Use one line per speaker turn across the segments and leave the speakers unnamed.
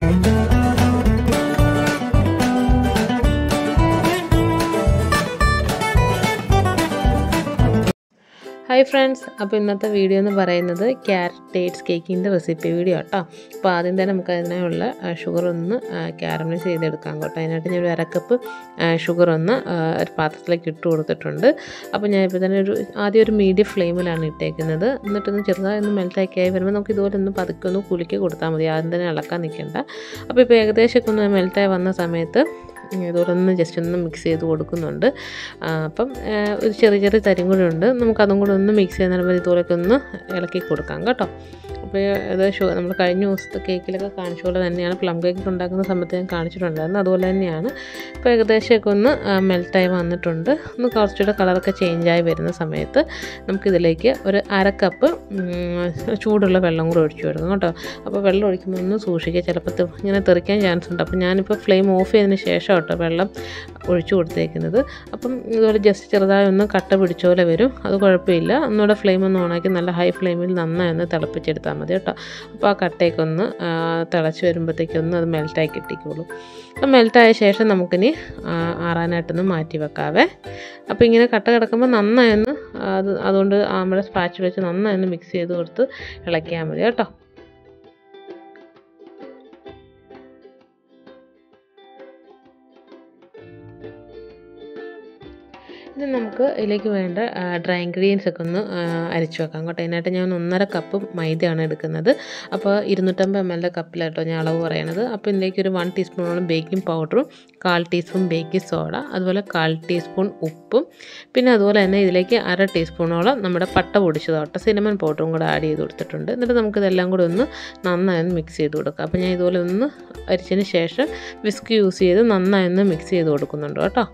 hi friends അപ്പോൾ ഇന്നത്തെ video എന്ന് പറയുന്നത് ക്യാരറ്റ് ഡേറ്റ്സ് കേക്കിൻ്റെ റെസിപ്പി വീഡിയോ കേട്ടോ അപ്പോൾ ആദ്യം തന്നെ നമുക്ക് അതിനുള്ള ഷുഗർ ഒന്ന് ക്യാരമലൈസ് ചെയ്തെടുക്കാം കേട്ടോ അതിനായിട്ട് ഞാൻ ഒരു അരക്കപ്പ് ഷുഗർ ഒന്ന് ആ, ഒരു പാത്രത്തിലേക്ക് ഇട്ട് കൊടുത്തിട്ടുണ്ട് അപ്പോൾ ഞാൻ ഇപ്പോൾ തന്നെ ഒരു ആദ്യം ഒരു മീഡിയം ഫ്ലെയിമിലാണ് ഇട്ടേക്കുന്നത് എന്നിട്ടൊന്ന് ചെറുതായി ഒന്ന് മെൽറ്റാക്കി ആയി വരുമ്പോൾ നമുക്ക് ഇതുപോലെ ഒന്ന് പതുക്കെ ഒന്ന് കുലുക്കി കൊടുത്താൽ മതി ആദ്യം തന്നെ ഇളക്കാൻ നിൽക്കണ്ട അപ്പോൾ ഇപ്പോൾ ഏകദേശമൊക്കെ ഒന്ന് മെൽറ്റായി വന്ന സമയത്ത് ഇതുപോലെ ഒന്ന് ജസ്റ്റ് ഒന്ന് മിക്സ് ചെയ്ത് കൊടുക്കുന്നുണ്ട് ആ, അപ്പം ആ, ഒരു ചെറിയ ചെറിയ തരും കൂടെ ഉണ്ട് നമുക്ക് അതും കൂടെ ഒന്ന് മിക്സ് ചെയ്യുന്ന നേരം ഇതുപോലൊക്കെ ഒന്ന് ഇളക്കി കൊടുക്കാം കേട്ടോ അപ്പോൾ ഇത് ഷു നമ്മൾ കഴിഞ്ഞ ദിവസത്തെ കേക്കിലൊക്കെ കാണിച്ച പോലെ തന്നെയാണ് പ്ലം കേക്ക് ഉണ്ടാക്കുന്ന സമയത്ത് ഞാൻ കാണിച്ചിട്ടുണ്ടായിരുന്നു അതുപോലെ തന്നെയാണ് ഇപ്പോൾ ഏകദേശമൊക്കെ ഒന്ന് മെൽറ്റായി വന്നിട്ടുണ്ട് ഒന്ന് കുറച്ചുകൂടെ കളറൊക്കെ ചേഞ്ചായി വരുന്ന സമയത്ത് നമുക്കിതിലേക്ക് ഒരു അര കപ്പ് ഉം, ചൂടുള്ള വെള്ളം കൂടെ ഒഴിച്ചു കൊടുക്കും കേട്ടോ അപ്പോൾ വെള്ളം ഒഴിക്കുമ്പോൾ ഒന്ന് സൂക്ഷിക്കുക ചിലപ്പോൾ തെ- ഇങ്ങനെ തെറിക്കാൻ ചാൻസ് ഉണ്ട് അപ്പോൾ ഞാനിപ്പോൾ ഫ്ലെയിം ഓഫ് ചെയ്തതിന് ശേഷം കേട്ടോ വെള്ളം ഒഴിച്ചു കൊടുത്തേക്കുന്നത് അപ്പം ഇതുപോലെ ജസ്റ്റ് ചെറുതായി ഒന്ന് കട്ട പിടിച്ച പോലെ വരും അത് കുഴപ്പമില്ല ഒന്നുകൂടെ ഫ്ലെയിം ഒന്ന് ഓണാക്കി നല്ല ഹൈ ഫ്ലെയിമിൽ നന്നായി ഒന്ന് തിളപ്പിച്ചെടുത്താൽ മതി കേട്ടോ അപ്പോൾ ആ കട്ടയൊക്കെ ഒന്ന് ആ, തിളച്ച് വരുമ്പോഴത്തേക്കൊന്ന് അത് മെൽറ്റായി കിട്ടിക്കോളും അപ്പം മെൽറ്റായ ശേഷം നമുക്കിനി ആ, ആറാനായിട്ടൊന്ന് മാറ്റി വെക്കാവേ അപ്പോൾ ഇങ്ങനെ കട്ട കിടക്കുമ്പോൾ നന്നായി ഒന്ന് അത് അതുകൊണ്ട് നമ്മുടെ സ്പാച്ച് വെച്ച് നന്നായി ഒന്ന് മിക്സ് ചെയ്ത് കൊടുത്ത് ഇളക്കിയാൽ മതി കേട്ടോ ഇത് നമുക്ക് ഇതിലേക്ക് വേണ്ട ഡ്രൈ ഇൻഗ്രീഡിയൻസ് ഒക്കെ ഒന്ന് ആ, അരിച്ചു വെക്കാം കേട്ടോ അതിനായിട്ട് ഞാൻ ഒന്നര കപ്പ് മൈദയാണ് എടുക്കുന്നത് അപ്പോൾ ഇരുന്നൂറ്റമ്പത് എം എൽ കപ്പിലാട്ടോ ഞാൻ അളവ് പറയണത് അപ്പോൾ ഇതിലേക്ക് ഒരു വൺ ടീസ്പൂണോളം ബേക്കിംഗ് പൗഡറും കാൽ ടീസ്പൂൺ ബേക്കിംഗ് സോഡ അതുപോലെ കാൽ ടീസ്പൂൺ ഉപ്പും പിന്നെ അതുപോലെ തന്നെ ഇതിലേക്ക് അര ടീസ്പൂണോളം നമ്മുടെ പട്ട പൊടിച്ചതോട്ടെ സിനമൺ പൗഡറും കൂടെ ആഡ് ചെയ്ത് കൊടുത്തിട്ടുണ്ട് എന്നിട്ട് നമുക്കിതെല്ലാം കൂടെ ഒന്ന് നന്നായി ഒന്ന് മിക്സ് ചെയ്ത് കൊടുക്കാം അപ്പോൾ ഞാൻ ഇതുപോലെ ഒന്ന് അരിച്ചതിന് ശേഷം വിസ്ക് യൂസ് ചെയ്ത് നന്നായി ഒന്ന് മിക്സ് ചെയ്ത് കൊടുക്കുന്നുണ്ട് കേട്ടോ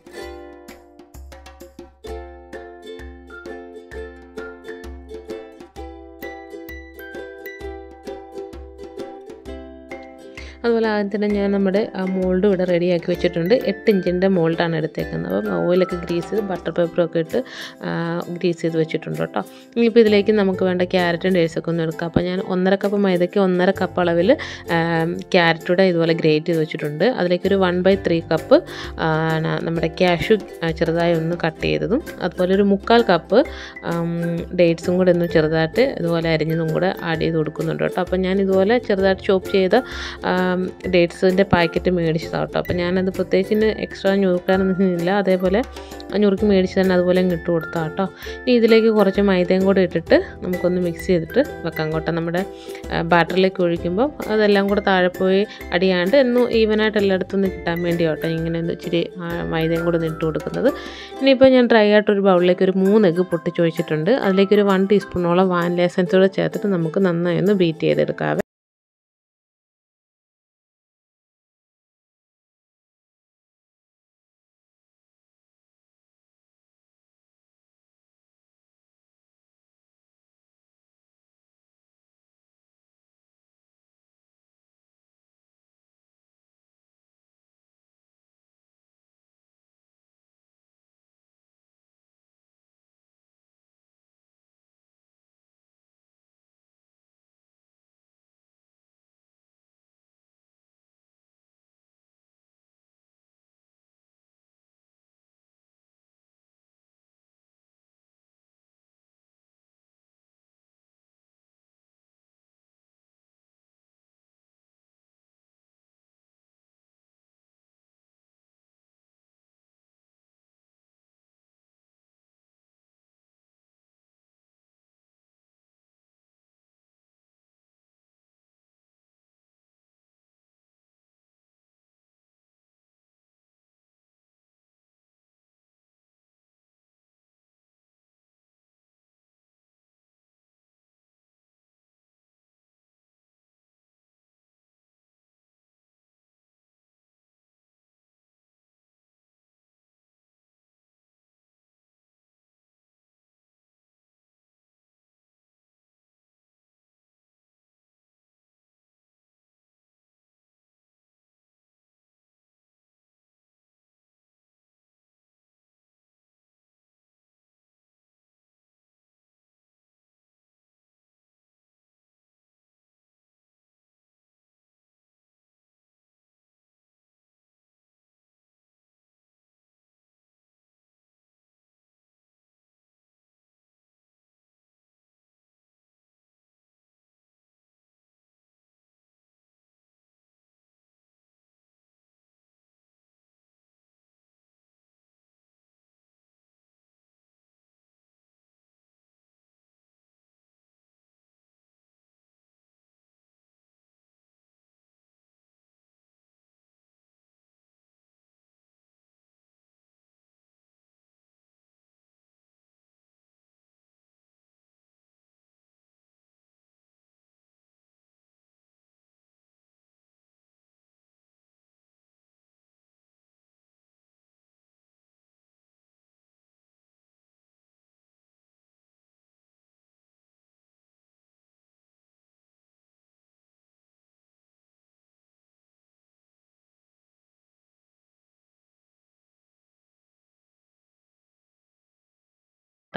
അതുപോലെ ആദ്യം തന്നെ ഞാൻ നമ്മുടെ ആ മോൾഡ് ഇവിടെ റെഡിയാക്കി വെച്ചിട്ടുണ്ട് എട്ട് ഇഞ്ചിൻ്റെ മോൾഡാണ് എടുത്തേക്കുന്നത് അപ്പം ഓയിലൊക്കെ ഗ്രീസ് ചെയ്ത് ബട്ടർ പേപ്പറൊക്കെ ഇട്ട് ഗ്രീസ് ചെയ്ത് വെച്ചിട്ടുണ്ട് കേട്ടോ ഇനിയിപ്പോൾ ഇതിലേക്ക് നമുക്ക് വേണ്ട ക്യാരറ്റും ഡേഴ്സൊക്കെ ഒന്ന് എടുക്കാം അപ്പോൾ ഞാൻ ഒന്നര കപ്പ് മൈദയ്ക്ക് ഒന്നര കപ്പ് അളവിൽ ക്യാരറ്റൂടെ ഇതുപോലെ ഗ്രേറ്റ് ചെയ്ത് വെച്ചിട്ടുണ്ട് അതിലേക്കൊരു വൺ ബൈ ത്രീ കപ്പ് നമ്മുടെ ക്യാഷു ചെറുതായി ഒന്ന് കട്ട് ചെയ്തതും അതുപോലെ ഒരു മുക്കാൽ കപ്പ് ഡേറ്റ്സും കൂടെ ഒന്ന് ചെറുതായിട്ട് ഇതുപോലെ അരിഞ്ഞതും കൂടെ ആഡ് ചെയ്ത് കൊടുക്കുന്നുണ്ട് കേട്ടോ അപ്പോൾ ഞാൻ ഇതുപോലെ ചെറുതായിട്ട് ചോപ്പ് ചെയ്ത ഡേറ്റ്സിൻ്റെ പാക്കറ്റ് മേടിച്ചതാണ് കേട്ടോ അപ്പോൾ ഞാനത് പ്രത്യേകിച്ച് എക്സ്ട്രാ ഞുറുക്കാനൊന്നും ഇല്ല അതേപോലെ ആ ഞുറുക്ക് മേടിച്ച് തന്നെ അതുപോലെ അങ്ങ് ഇട്ട് കൊടുത്താൽ കേട്ടോ ഇനി ഇതിലേക്ക് കുറച്ച് മൈദയും കൂടെ ഇട്ടിട്ട് നമുക്കൊന്ന് മിക്സ് ചെയ്തിട്ട് വെക്കാം കേട്ടോ നമ്മുടെ ബാറ്ററിലേക്ക് ഒഴിക്കുമ്പോൾ അതെല്ലാം കൂടെ താഴെ പോയി അടിയാണ്ട് എന്നും ഈവനായിട്ട് എല്ലായിടത്തും നിന്ന് കിട്ടാൻ വേണ്ടി കേട്ടോ ഇങ്ങനെ ഒന്ന് ഇച്ചിരി ആ, മൈദയും കൂടെ ഒന്ന് ഇട്ട് കൊടുക്കുന്നത് ഇനിയിപ്പോൾ ഞാൻ ഡ്രൈ ആയിട്ട് ഒരു ബൗളിലേക്ക് ഒരു മൂന്ന് എഗ്ഗ് പൊട്ടിച്ചൊഴിച്ചിട്ടുണ്ട് അതിലേക്ക് ഒരു വൺ ടീസ്പൂണോളം വാനില എസൻസ് കൂടെ ചേർത്തിട്ട് നമുക്ക് നന്നായി ഒന്ന് ബീറ്റ് ചെയ്തെടുക്കാം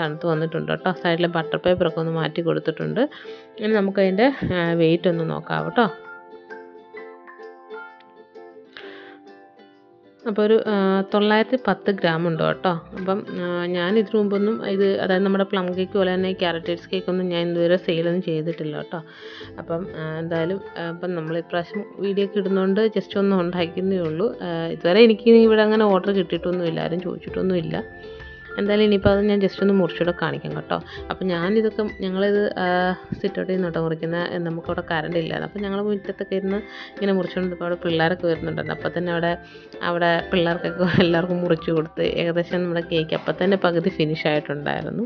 തണുത്ത് വന്നിട്ടുണ്ട് കേട്ടോ സൈഡിലെ ബട്ടർ പേപ്പറൊക്കെ ഒന്ന് മാറ്റി കൊടുത്തിട്ടുണ്ട് ഇനി നമുക്കതിൻ്റെ വെയിറ്റ് ഒന്ന് നോക്കാം കേട്ടോ അപ്പോൾ ഒരു തൊള്ളായിരത്തി പത്ത് ഗ്രാം ഉണ്ട് കേട്ടോ അപ്പം ഞാൻ ഇതിനു മുമ്പൊന്നും ഇത് അതായത് നമ്മുടെ പ്ലം കേക്ക് പോലെ തന്നെ ക്യാരറ്റേറ്റ്സ് കേക്കൊന്നും ഞാൻ ഇതുവരെ സെയിലൊന്നും ചെയ്തിട്ടില്ല കേട്ടോ അപ്പം എന്തായാലും ഇപ്പം നമ്മൾ ഇപ്രാവശ്യം വീഡിയോ ഒക്കെ ഇടുന്നതുകൊണ്ട് ജസ്റ്റ് ഒന്ന് ഉണ്ടാക്കുന്നേ ഉള്ളൂ ഇതുവരെ എനിക്ക് ഇവിടെ അങ്ങനെ ഓർഡർ കിട്ടിയിട്ടൊന്നുമില്ല ആരും ചോദിച്ചിട്ടൊന്നുമില്ല എന്തായാലും ഇനിയിപ്പോൾ അത് ഞാൻ ജസ്റ്റ് ഒന്ന് മുറിച്ചൂടെ കാണിക്കാം കേട്ടോ അപ്പോൾ ഞാനിതൊക്കെ ഞങ്ങളിത് സിറ്റൗട്ടിൽ നിന്ന് കേട്ടോ മുറിക്കുന്ന നമുക്കവിടെ കറണ്ട് ഇല്ലായിരുന്നു അപ്പോൾ ഞങ്ങൾ മുറ്റത്തൊക്കെ ഇരുന്ന് ഇങ്ങനെ മുറിച്ചുകൊണ്ട് അവിടെ പിള്ളേരൊക്കെ വരുന്നുണ്ടായിരുന്നു അപ്പോൾ തന്നെ അവിടെ അവിടെ പിള്ളേർക്കൊക്കെ എല്ലാവർക്കും മുറിച്ച് കൊടുത്ത് ഏകദേശം നമ്മുടെ കേക്ക് അപ്പം തന്നെ പകുതി ഫിനിഷ് ആയിട്ടുണ്ടായിരുന്നു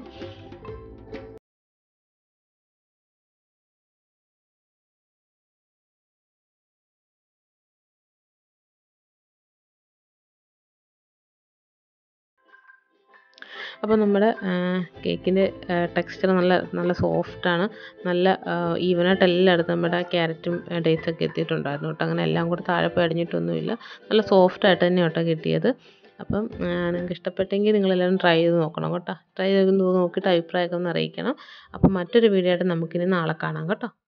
അപ്പോൾ നമ്മുടെ കേക്കിൻ്റെ ടെക്സ്ചർ നല്ല നല്ല സോഫ്റ്റാണ് നല്ല ഈവനായിട്ട് എല്ലായിടത്തും നമ്മുടെ ക്യാരറ്റും ഡേറ്റ്സൊക്കെ എത്തിയിട്ടുണ്ടായിരുന്നു കേട്ടോ അങ്ങനെ എല്ലാം കൂടെ താഴെ പടിഞ്ഞിട്ടൊന്നുമില്ല നല്ല സോഫ്റ്റായിട്ട് തന്നെ കേട്ടോ കിട്ടിയത് അപ്പം നിങ്ങൾക്ക് ഇഷ്ടപ്പെട്ടെങ്കിൽ നിങ്ങളെല്ലാവരും ട്രൈ ചെയ്ത് നോക്കണം കേട്ടോ ട്രൈ ചെയ്ത് നോക്കിയിട്ട് അഭിപ്രായമൊക്കെ ഒന്ന് അറിയിക്കണം അപ്പം മറ്റൊരു വീഡിയോ ആയിട്ട് നമുക്കിനി നാളെ കാണാം കേട്ടോ